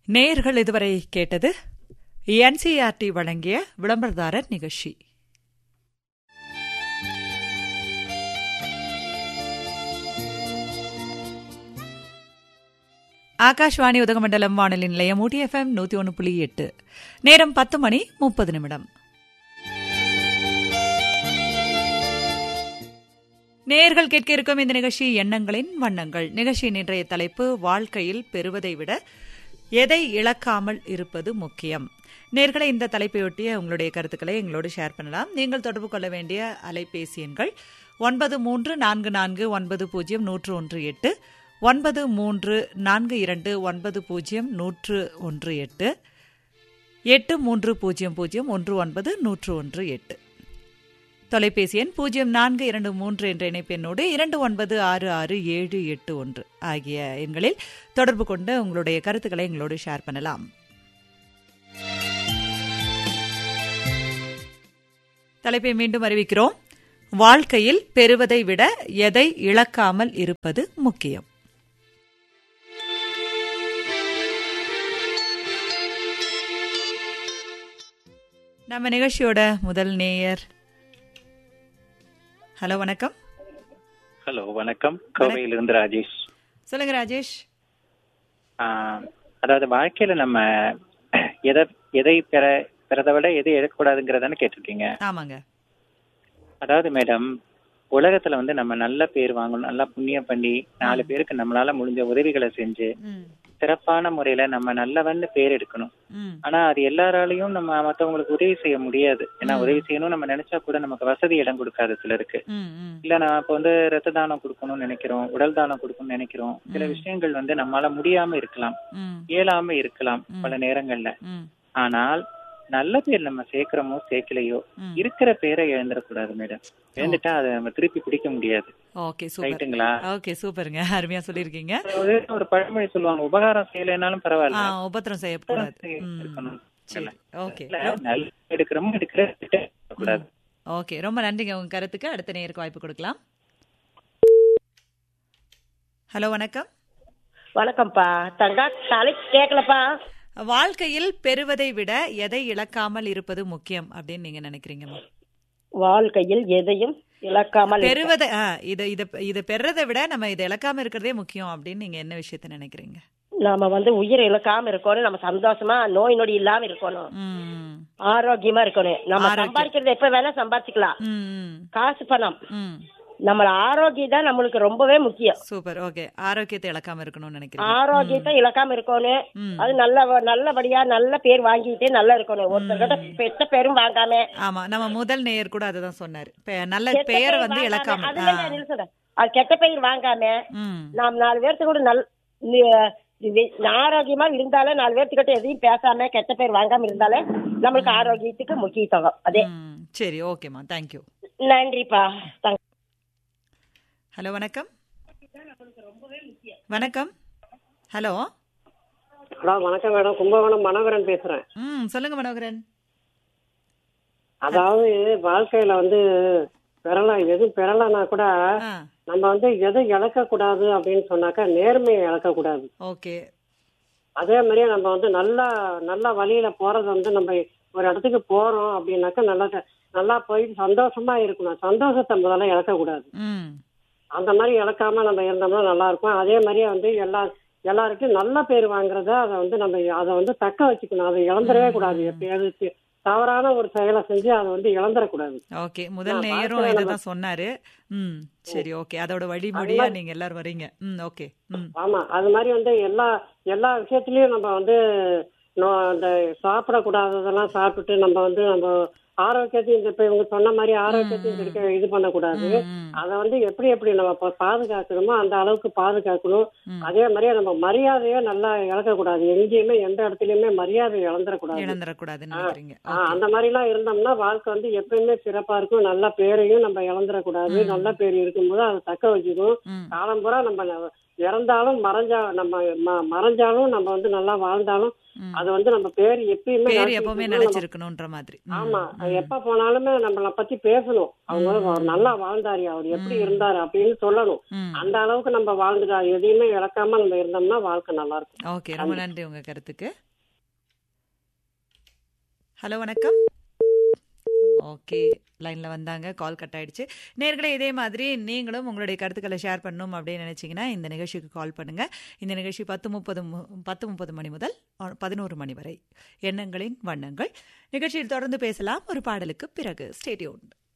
நேயர்கள் இதுவரை கேட்டது என்சிஆர்டி வழங்கிய விளம்பரதாரர் நிகழ்ச்சி ஆகாஷ்வாணி உதகமண்டலம் வானொலி நிலையம் ஊட்டி எஃப்எம் நூத்தி ஒன்று புள்ளி எட்டு நேரம் பத்து மணி முப்பது நிமிடம் நேயர்கள் கேட்க இருக்கும் இந்த நிகழ்ச்சி எண்ணங்களின் வண்ணங்கள் நிகழ்ச்சியின் இன்றைய தலைப்பு வாழ்க்கையில் பெறுவதை விட எதை இழக்காமல் இருப்பது முக்கியம் நேர்களை இந்த தலைப்பையொட்டிய உங்களுடைய கருத்துக்களை எங்களோடு ஷேர் பண்ணலாம் நீங்கள் தொடர்பு கொள்ள வேண்டிய அலைபேசி எண்கள் ஒன்பது மூன்று நான்கு நான்கு ஒன்பது பூஜ்ஜியம் நூற்று ஒன்று எட்டு ஒன்பது மூன்று நான்கு இரண்டு ஒன்பது பூஜ்ஜியம் நூற்று ஒன்று எட்டு எட்டு மூன்று பூஜ்ஜியம் பூஜ்ஜியம் ஒன்று ஒன்பது நூற்று ஒன்று எட்டு தொலைபேசி எண் பூஜ்ஜியம் நான்கு இரண்டு மூன்று என்ற இணைப்பெண்ணோடு இரண்டு ஒன்பது ஆறு ஆறு ஏழு எட்டு ஒன்று ஆகிய எண்களில் தொடர்பு கொண்டு உங்களுடைய கருத்துக்களை எங்களோடு ஷேர் பண்ணலாம் தலைப்பை மீண்டும் அறிவிக்கிறோம் வாழ்க்கையில் பெறுவதை விட எதை இழக்காமல் இருப்பது முக்கியம் நம்ம நிகழ்ச்சியோட முதல் நேயர் ஹலோ வணக்கம் ஹலோ வணக்கம் கோவையிலிருந்து ராஜேஷ் சொல்லுங்க ராஜேஷ் ஆஹ், அதாவது வாழ்க்கையில நம்ம எதை எதை பெற பெறதை விட எதை எடுக்கக்கூடாதுங்கிறதானே கேட்டிருக்கீங்க ஆமாங்க அதாவது மேடம் உலகத்துல வந்து நம்ம நல்ல பேர் வாங்கணும் நல்லா புண்ணியம் பண்ணி நாலு பேருக்கு நம்மளால முடிஞ்ச உதவிகளை செஞ்சு ம் சிறப்பான முறையில நம்ம நல்லவன்னு பேர் எடுக்கணும் ம் ஆனா அது எல்லாராலையும் நம்ம மத்தவங்களுக்கு உதவி செய்ய முடியாது ஏன்னா உதவி செய்யணும் நம்ம நினைச்சா கூட நமக்கு வசதி இடம் கொடுக்காது சிலருக்கு ம் ம் இல்ல நான் இப்ப வந்து ரத்த தானம் கொடுக்கணும்னு நினைக்கிறோம் உடல் தானம் கொடுக்கணும்னு நினைக்கிறோம் சில விஷயங்கள் வந்து நம்மளால முடியாம இருக்கலாம் ம் இயலாம இருக்கலாம் பல நேரங்கள்ல ம் ஆனால் நல்ல பேர் நம்ம சேர்க்கிறோமோ சேர்க்கலையோ ம். இருக்கிற பேரை இழந்துடக்கூடாது மேடம் இழந்துட்டா அதை நம்ம திருப்பி பிடிக்க முடியாது ஓகே சூப்பர் ரைட்டுங்களா ஓகே சூப்பருங்க அருமையா சொல்லியிருக்கீங்க ஒரு ஒரு பழமொழி சொல்லுவாங்க உபகாரம் செய்யலைனாலும் ஆ பரவாயில்ல உபத்திரம் செய்யக்கூடாது ம் இருக்கணும். சரி ஓகே இல்ல, நல்ல எடுக்கிறோமோ எடுக்கிற கூடாது ஓகே ரொம்ப நன்றிங்க உங்க கருத்துக்கு அடுத்த நேருக்கு வாய்ப்பு கொடுக்கலாம் ஹலோ வணக்கம் வணக்கம்ப்பா தங்கா தலைக்கு கேட்கலப்பா வாழ்க்கையில் பெறுவதை விட எதை இழக்காமல் இருப்பது முக்கியம் அப்படின்னு நீங்க நினைக்கிறீங்கம்மா வாழ்க்கையில் எதையும் இழக்காமல் இருக்க- பெறுவதை ஆ, இத இத இத பெறதை விட நம்ம இதை இழக்காம இருக்கிறதே முக்கியம் அப்படின்னு நீங்க என்ன விஷயத்த நினைக்கிறீங்க நாம வந்து உயிர் இழக்காம இருக்கணும் நம்ம சந்தோஷமா நோய் நொடி இல்லாம இருக்கணும் ம் ஆரோக்கியமா இருக்கணும் நம்ம ஆரோக்கியம். சம்பாதிக்கிறது எப்ப வேணா சம்பாதிக்கலாம் ம், ம் காசு பணம் ம் நம்ம ஆரோக்கியம் தான் நம்மளுக்கு ரொம்பவே முக்கியம் சூப்பர் ஓகே ஆரோக்கியத்தை இழக்காம இருக்கணும்னு நினைக்கிறீங்க ஆரோக்கியத்தை இழக்காம இருக்கணும் ம். அது நல்ல நல்லபடியா நல்ல பேர் வாங்கிட்டே நல்லா இருக்கணும் ஒருத்தர்கிட்ட பெத்த பேரும் வாங்காம ஆமா நம்ம முதல் நேயர் கூட அதுதான் சொன்னாரு பெ- நல்ல கெட்ட பெயரை பேர் வந்து வாங்காம, இழக்காம அதுல நான் நிறுத்துறேன். அது கெட்ட பெயர் வாங்காம ம் நாம் நாலு பேர்த்து கூட நல் நி- இது ஆரோக்கியமா இருந்தாலே நாலு பேர்த்துக்கிட்ட எதையும் பேசாம கெட்ட பேர் வாங்காம இருந்தாலே நம்மளுக்கு ஆரோக்கியத்துக்கு முக்கியத்துவம் அதே ம், சரி ஓகேம்மா தேங்க்யூ நன்றிப்பா தங்க ஹலோ வணக்கம் வணக்கம் ஹலோ ஹலோ வணக்கம் மேடம் கும்பகோணம் மனோகரன் பேசுறேன் ம் சொல்லுங்க மனோகரன் அதாவது வாழ்க்கையில வந்து பெறலாம் எதுவும் பெறலன்னா கூட ஆ நம்ம வந்து எதை இழக்க கூடாது அப்படின்னு சொன்னாக்கா நேர்மையை இழக்க கூடாது ஓகே அதே மாதிரியே நம்ம வந்து நல்லா நல்ல வழியில போறது வந்து நம்ம ஒரு இடத்துக்கு போறோம் அப்படின்னாக்கா நல்லா நல்லா போய் சந்தோஷமா இருக்கணும் சந்தோஷத்தை முதல்ல இழக்க கூடாது ம் அந்த மாதிரி இழக்காம நம்ம இருந்தோம்னா நல்லா இருக்கும் அதே மாதிரியே வந்து எல்லா எல்லாருக்கும் நல்ல பேர் வாங்குறத அதை வந்து நம்ம அதை வந்து தக்க வச்சுக்கணும் அதை இழந்துடவே கூடாது எப்பயாவது தி- தவறான ஒரு செயலை செஞ்சு அதை வந்து இழந்துடக்கூடாது ஓகே முதல் நான் நேயரும் வாழ்க்கையில இதை தான் சொன்னாரு ம் சரி ஓகே அதோட வழிமொழியா நீங்க எல்லாரும் வரீங்க ம் ஓகே ம் ஆமா அது மாதிரி வந்து எல்லா எல்லா விஷயத்திலயும் நம்ம வந்து நோ- அந்த சாப்பிடக்கூடாததெல்லாம் சாப்பிட்டுட்டு நம்ம வந்து நம்ம ஆரோக்கியத்தையும் இந்த இப்ப இவங்க சொன்ன மாதிரி ஆரோக்கியத்தையும் கெடுக்க இது பண்ணக்கூடாது ம், அதை வந்து எப்படி எப்படி நம்ம பா- பாதுகாக்கணுமோ அந்த அளவுக்கு பாதுகாக்கணும் ம். அதே மாதிரியே நம்ம மரியாதையை நல்லா இழக்கக்கூடாது எங்கேயுமே எந்த இடத்துலயுமே மரியாதை இழந்துடக்கூடாது இழந்துடக்கூடாதுன்னு ஆ, நினைக்கிறீங்க ஆ, ஓகே அந்த மாதிரி எல்லாம் இருந்தோம்னா வாழ்க்கை வந்து எப்பயுமே சிறப்பா இருக்கும் நல்ல பேரையும் நம்ம இழந்துடக்கூடாது நல்ல பேர் இருக்கும்போது அதை தக்க வச்சுக்கணும் ம் காலம் பூரா நம்ம ந- இறந்தாலும் மறைஞ்சா நம்ம ம- மறைஞ்சாலும் நம்ம வந்து நல்லா வாழ்ந்தாலும் ம். அது வந்து நம்ம பேர் எப்பயுமே பேர் நிலைச்சிட்டு எப்பவுமே இருக்கணும். நம்ம- நிலைச்சிருக்கணும்ன்ற மாதிரி ம், ஆமா அது ம். எப்ப போனாலுமே நம்மளை பத்தி பேசணும் அவங்க ம். அவர் நல்லா வாழ்ந்தாரு அவர் எப்படி ம். இருந்தாரு அப்படின்னு சொல்லணும் ம். அந்த அளவுக்கு நம்ம வாழ்ந்துட்டா எதையுமே இழக்காம நம்ம இருந்தோம்னா வாழ்க்கை நல்லா இருக்கும் ஓகே ரொம்ப நன்றி உங்க கருத்துக்கு ஹலோ வணக்கம் ஓகே லைன்ல வந்தாங்க கால் கட் ஆயிடுச்சு நேர்களே இதே மாதிரி நீங்களும் உங்களுடைய கருத்துக்களை ஷேர் பண்ணணும் அப்படின்னு நினைச்சீங்கன்னா இந்த நிகழ்ச்சிக்கு கால் பண்ணுங்க இந்த நிகழ்ச்சி பத்து முப்பது மு- பத்து முப்பது மணி முதல் பதினோரு மணி வரை எண்ணங்களின் வண்ணங்கள் நிகழ்ச்சியில் தொடர்ந்து பேசலாம் ஒரு பாடலுக்கு பிறகு ஸ்டேடியோன்